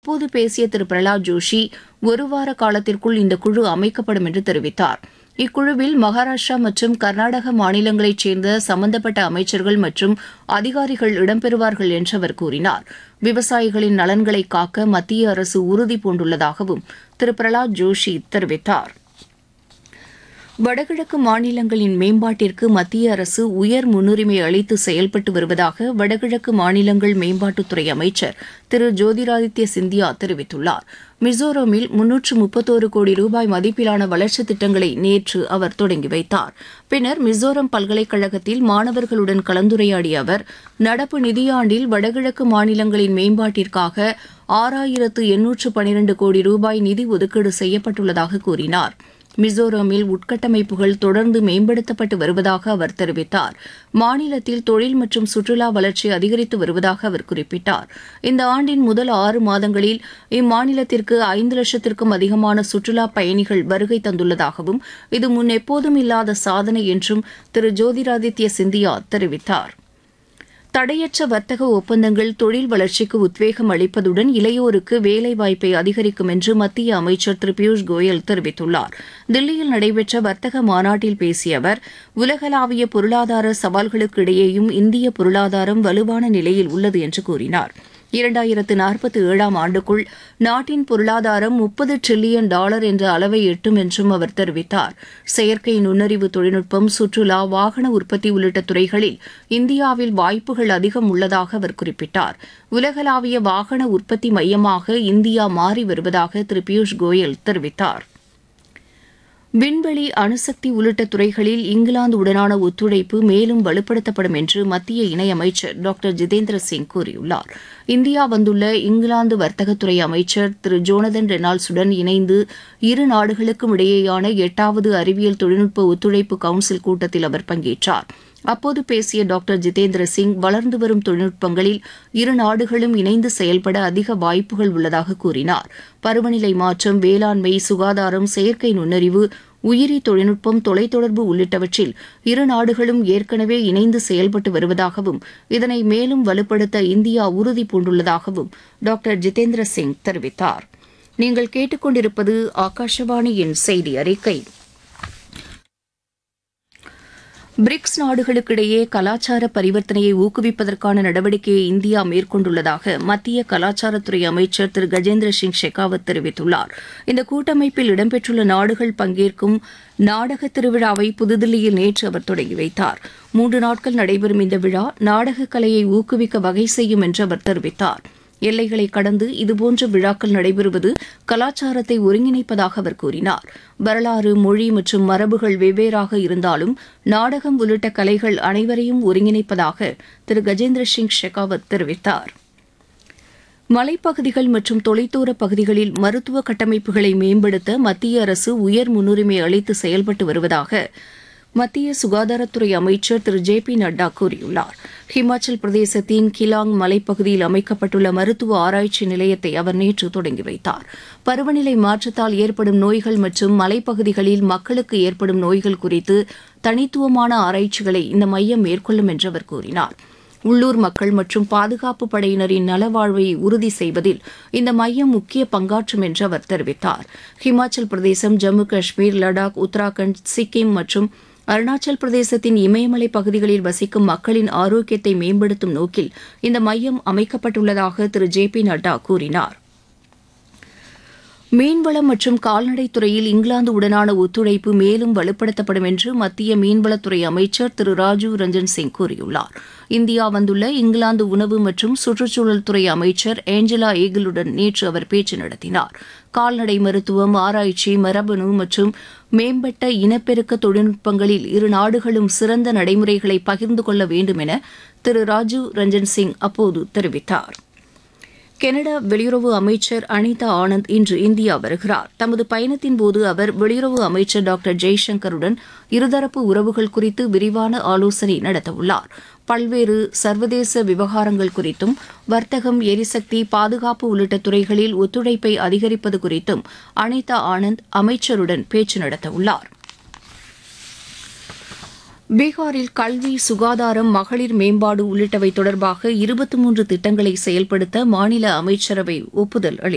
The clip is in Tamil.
அப்போது பேசிய திரு பிரகலாத் ஜோஷி ஒரு வார காலத்திற்குள் இந்த குழு அமைக்கப்படும் என்று தெரிவித்தார் இக்குழுவில் மகாராஷ்டிரா மற்றும் கர்நாடக மாநிலங்களைச் சேர்ந்த சம்பந்தப்பட்ட அமைச்சர்கள் மற்றும் அதிகாரிகள் இடம்பெறுவார்கள் என்று அவர் கூறினார் விவசாயிகளின் நலன்களை காக்க மத்திய அரசு உறுதி பூண்டுள்ளதாகவும் திரு பிரகலாத் ஜோஷி தெரிவித்தார் வடகிழக்கு மாநிலங்களின் மேம்பாட்டிற்கு மத்திய அரசு உயர் முன்னுரிமை அளித்து செயல்பட்டு வருவதாக வடகிழக்கு மாநிலங்கள் மேம்பாட்டுத்துறை அமைச்சர் திரு ஜோதிராதித்ய சிந்தியா தெரிவித்துள்ளார் மிசோரமில் முன்னூற்று முப்பத்தோரு கோடி ரூபாய் மதிப்பிலான வளர்ச்சித் திட்டங்களை நேற்று அவர் தொடங்கி வைத்தார் பின்னர் மிசோரம் பல்கலைக்கழகத்தில் மாணவர்களுடன் கலந்துரையாடிய அவர் நடப்பு நிதியாண்டில் வடகிழக்கு மாநிலங்களின் மேம்பாட்டிற்காக ஆறாயிரத்து எண்ணூற்று பனிரண்டு கோடி ரூபாய் நிதி ஒதுக்கீடு செய்யப்பட்டுள்ளதாக கூறினார் மிசோரமில் உட்கட்டமைப்புகள் தொடர்ந்து மேம்படுத்தப்பட்டு வருவதாக அவர் தெரிவித்தார் மாநிலத்தில் தொழில் மற்றும் சுற்றுலா வளர்ச்சி அதிகரித்து வருவதாக அவர் குறிப்பிட்டார் இந்த ஆண்டின் முதல் ஆறு மாதங்களில் இம்மாநிலத்திற்கு ஐந்து லட்சத்திற்கும் அதிகமான சுற்றுலா பயணிகள் வருகை தந்துள்ளதாகவும் இது முன் எப்போதும் இல்லாத சாதனை என்றும் திரு ஜோதிராதித்ய சிந்தியா தெரிவித்தார் தடையற்ற வர்த்தக ஒப்பந்தங்கள் தொழில் வளர்ச்சிக்கு உத்வேகம் அளிப்பதுடன் இளையோருக்கு வேலைவாய்ப்பை அதிகரிக்கும் என்று மத்திய அமைச்சர் திரு பியூஷ் கோயல் தெரிவித்துள்ளார் தில்லியில் நடைபெற்ற வர்த்தக மாநாட்டில் பேசிய அவர் உலகளாவிய பொருளாதார சவால்களுக்கு இடையேயும் இந்திய பொருளாதாரம் வலுவான நிலையில் உள்ளது என்று கூறினார் இரண்டாயிரத்து நாற்பத்தி ஏழாம் ஆண்டுக்குள் நாட்டின் பொருளாதாரம் முப்பது டிரில்லியன் டாலர் என்ற அளவை எட்டும் என்றும் அவர் தெரிவித்தார் செயற்கை நுண்ணறிவு தொழில்நுட்பம் சுற்றுலா வாகன உற்பத்தி உள்ளிட்ட துறைகளில் இந்தியாவில் வாய்ப்புகள் அதிகம் உள்ளதாக அவர் குறிப்பிட்டார் உலகளாவிய வாகன உற்பத்தி மையமாக இந்தியா மாறி வருவதாக திரு பியூஷ் கோயல் தெரிவித்தார் விண்வெளி அணுசக்தி உள்ளிட்ட துறைகளில் இங்கிலாந்து உடனான ஒத்துழைப்பு மேலும் வலுப்படுத்தப்படும் என்று மத்திய இணையமைச்சர் டாக்டர் ஜிதேந்திர சிங் கூறியுள்ளார் இந்தியா வந்துள்ள இங்கிலாந்து வர்த்தகத்துறை அமைச்சர் திரு ஜோனதன் ரெனால்ட்ஸுடன் இணைந்து இரு நாடுகளுக்கும் இடையேயான எட்டாவது அறிவியல் தொழில்நுட்ப ஒத்துழைப்பு கவுன்சில் கூட்டத்தில் அவர் பங்கேற்றார் அப்போது பேசிய டாக்டர் ஜிதேந்திர சிங் வளர்ந்து வரும் தொழில்நுட்பங்களில் இரு நாடுகளும் இணைந்து செயல்பட அதிக வாய்ப்புகள் உள்ளதாக கூறினார் பருவநிலை மாற்றம் வேளாண்மை சுகாதாரம் செயற்கை நுண்ணறிவு உயிரி தொழில்நுட்பம் தொலைத்தொடர்பு உள்ளிட்டவற்றில் இரு நாடுகளும் ஏற்கனவே இணைந்து செயல்பட்டு வருவதாகவும் இதனை மேலும் வலுப்படுத்த இந்தியா உறுதி பூண்டுள்ளதாகவும் டாக்டர் ஜிதேந்திர சிங் தெரிவித்தார் நீங்கள் கேட்டுக்கொண்டிருப்பது ஆகாஷவாணியின் செய்தி அறிக்கை பிரிக்ஸ் நாடுகளுக்கிடையே கலாச்சார பரிவர்த்தனையை ஊக்குவிப்பதற்கான நடவடிக்கையை இந்தியா மேற்கொண்டுள்ளதாக மத்திய கலாச்சாரத்துறை அமைச்சர் திரு கஜேந்திர சிங் ஷெகாவத் தெரிவித்துள்ளார் இந்த கூட்டமைப்பில் இடம்பெற்றுள்ள நாடுகள் பங்கேற்கும் நாடக திருவிழாவை புதுதில்லியில் நேற்று அவர் தொடங்கி வைத்தார் மூன்று நாட்கள் நடைபெறும் இந்த விழா நாடகக் கலையை ஊக்குவிக்க வகை செய்யும் என்று அவர் தெரிவித்தார் எல்லைகளை கடந்து இதுபோன்ற விழாக்கள் நடைபெறுவது கலாச்சாரத்தை ஒருங்கிணைப்பதாக அவர் கூறினார் வரலாறு மொழி மற்றும் மரபுகள் வெவ்வேறாக இருந்தாலும் நாடகம் உள்ளிட்ட கலைகள் அனைவரையும் ஒருங்கிணைப்பதாக திரு கஜேந்திர சிங் ஷெகாவத் தெரிவித்தார் மலைப்பகுதிகள் மற்றும் தொலைதூர பகுதிகளில் மருத்துவ கட்டமைப்புகளை மேம்படுத்த மத்திய அரசு உயர் முன்னுரிமை அளித்து செயல்பட்டு வருவதாக மத்திய சுகாதாரத்துறை அமைச்சர் திரு ஜே பி நட்டா கூறியுள்ளார் ஹிமாச்சல் பிரதேசத்தின் கிலாங் மலைப்பகுதியில் அமைக்கப்பட்டுள்ள மருத்துவ ஆராய்ச்சி நிலையத்தை அவர் நேற்று தொடங்கி வைத்தார் பருவநிலை மாற்றத்தால் ஏற்படும் நோய்கள் மற்றும் மலைப்பகுதிகளில் மக்களுக்கு ஏற்படும் நோய்கள் குறித்து தனித்துவமான ஆராய்ச்சிகளை இந்த மையம் மேற்கொள்ளும் என்று அவர் கூறினார் உள்ளூர் மக்கள் மற்றும் பாதுகாப்பு படையினரின் நலவாழ்வை உறுதி செய்வதில் இந்த மையம் முக்கிய பங்காற்றும் என்று அவர் தெரிவித்தார் ஹிமாச்சல் பிரதேசம் ஜம்மு காஷ்மீர் லடாக் உத்தராகண்ட் சிக்கிம் மற்றும் அருணாச்சல் பிரதேசத்தின் இமயமலை பகுதிகளில் வசிக்கும் மக்களின் ஆரோக்கியத்தை மேம்படுத்தும் நோக்கில் இந்த மையம் அமைக்கப்பட்டுள்ளதாக திரு ஜே பி நட்டா கூறினார் மீன்வளம் மற்றும் கால்நடைத் துறையில் இங்கிலாந்து உடனான ஒத்துழைப்பு மேலும் வலுப்படுத்தப்படும் என்று மத்திய மீன்வளத்துறை அமைச்சர் திரு ராஜீவ் ரஞ்சன் சிங் கூறியுள்ளார் இந்தியா வந்துள்ள இங்கிலாந்து உணவு மற்றும் சுற்றுச்சூழல் துறை அமைச்சர் ஏஞ்சலா ஏகிலுடன் நேற்று அவர் பேச்சு நடத்தினார் கால்நடை மருத்துவம் ஆராய்ச்சி மரபணு மற்றும் மேம்பட்ட இனப்பெருக்க தொழில்நுட்பங்களில் இரு நாடுகளும் சிறந்த நடைமுறைகளை பகிர்ந்து கொள்ள வேண்டும் என திரு ராஜீவ் ரஞ்சன் சிங் அப்போது தெரிவித்தார் கனடா வெளியுறவு அமைச்சர் அனிதா ஆனந்த் இன்று இந்தியா வருகிறார் தமது பயணத்தின் போது அவர் வெளியுறவு அமைச்சர் டாக்டர் ஜெய்சங்கருடன் இருதரப்பு உறவுகள் குறித்து விரிவான ஆலோசனை நடத்தவுள்ளார் பல்வேறு சர்வதேச விவகாரங்கள் குறித்தும் வர்த்தகம் எரிசக்தி பாதுகாப்பு உள்ளிட்ட துறைகளில் ஒத்துழைப்பை அதிகரிப்பது குறித்தும் அனிதா ஆனந்த் அமைச்சருடன் பேச்சு நடத்தவுள்ளார் பீகாரில் கல்வி சுகாதாரம் மகளிர் மேம்பாடு உள்ளிட்டவை தொடர்பாக இருபத்தி மூன்று திட்டங்களை செயல்படுத்த மாநில அமைச்சரவை ஒப்புதல் அளித்துள்ளது